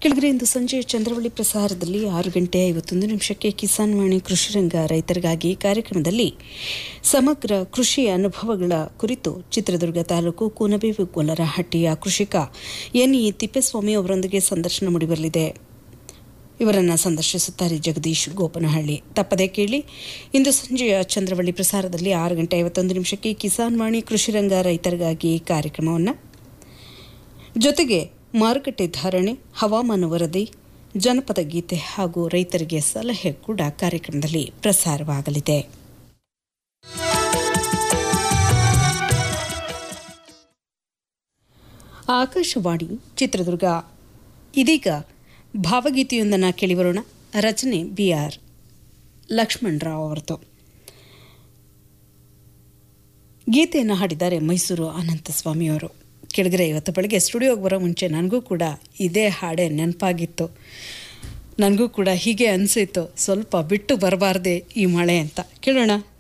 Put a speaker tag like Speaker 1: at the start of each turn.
Speaker 1: ಕೆಳಗರೆ ಇಂದು ಸಂಜೆ ಚಂದ್ರವಳ್ಳಿ ಪ್ರಸಾರದಲ್ಲಿ ಆರು ಗಂಟೆ ಐವತ್ತೊಂದು ನಿಮಿಷಕ್ಕೆ ಕಿಸಾನ್ ವಾಣಿ ಕೃಷಿ ರಂಗ ರೈತರಿಗಾಗಿ ಕಾರ್ಯಕ್ರಮದಲ್ಲಿ ಸಮಗ್ರ ಕೃಷಿ ಅನುಭವಗಳ ಕುರಿತು ಚಿತ್ರದುರ್ಗ ತಾಲೂಕು ಕೂನಬೇವು ಗೊಲ್ಲರಹಟ್ಟಿಯ ಕೃಷಿಕ ಎನ್ಇ ತಿಪ್ಪೇಸ್ವಾಮಿ ಅವರೊಂದಿಗೆ ಸಂದರ್ಶನ ಮೂಡಿಬರಲಿದೆ ಇವರನ್ನು ಸಂದರ್ಶಿಸುತ್ತಾರೆ ಜಗದೀಶ್ ಗೋಪನಹಳ್ಳಿ ತಪ್ಪದೆ ಕೇಳಿ ಇಂದು ಸಂಜೆಯ ಚಂದ್ರವಳ್ಳಿ ಪ್ರಸಾರದಲ್ಲಿ ಆರು ಗಂಟೆ ಐವತ್ತೊಂದು ನಿಮಿಷಕ್ಕೆ ಕಿಸಾನ್ ವಾಣಿ ಕೃಷಿ ರಂಗ ರೈತರಿಗಾಗಿ ಕಾರ್ಯಕ್ರಮವನ್ನು ಜೊತೆಗೆ ಮಾರುಕಟ್ಟೆ ಧಾರಣೆ ಹವಾಮಾನ ವರದಿ ಜನಪದ ಗೀತೆ ಹಾಗೂ ರೈತರಿಗೆ ಸಲಹೆ ಕೂಡ ಕಾರ್ಯಕ್ರಮದಲ್ಲಿ ಪ್ರಸಾರವಾಗಲಿದೆ ಆಕಾಶವಾಣಿ ಚಿತ್ರದುರ್ಗ ಇದೀಗ ಭಾವಗೀತೆಯೊಂದನ್ನು ಕೇಳಿಬರೋಣ ರಚನೆ ಬಿ ಆರ್ ಲಕ್ಷ್ಮಣರಾವ್ ಅವರದು ಗೀತೆಯನ್ನು ಹಾಡಿದ್ದಾರೆ ಮೈಸೂರು ಅನಂತಸ್ವಾಮಿಯವರು ಕೆಳಗರೆ ಇವತ್ತು ಬೆಳಗ್ಗೆ ಸ್ಟುಡಿಯೋಗೆ ಬರೋ ಮುಂಚೆ ನನಗೂ ಕೂಡ ಇದೇ ಹಾಡೇ ನೆನಪಾಗಿತ್ತು ನನಗೂ ಕೂಡ ಹೀಗೆ ಅನಿಸಿತ್ತು ಸ್ವಲ್ಪ ಬಿಟ್ಟು ಬರಬಾರ್ದೆ ಈ ಮಳೆ ಅಂತ ಕೇಳೋಣ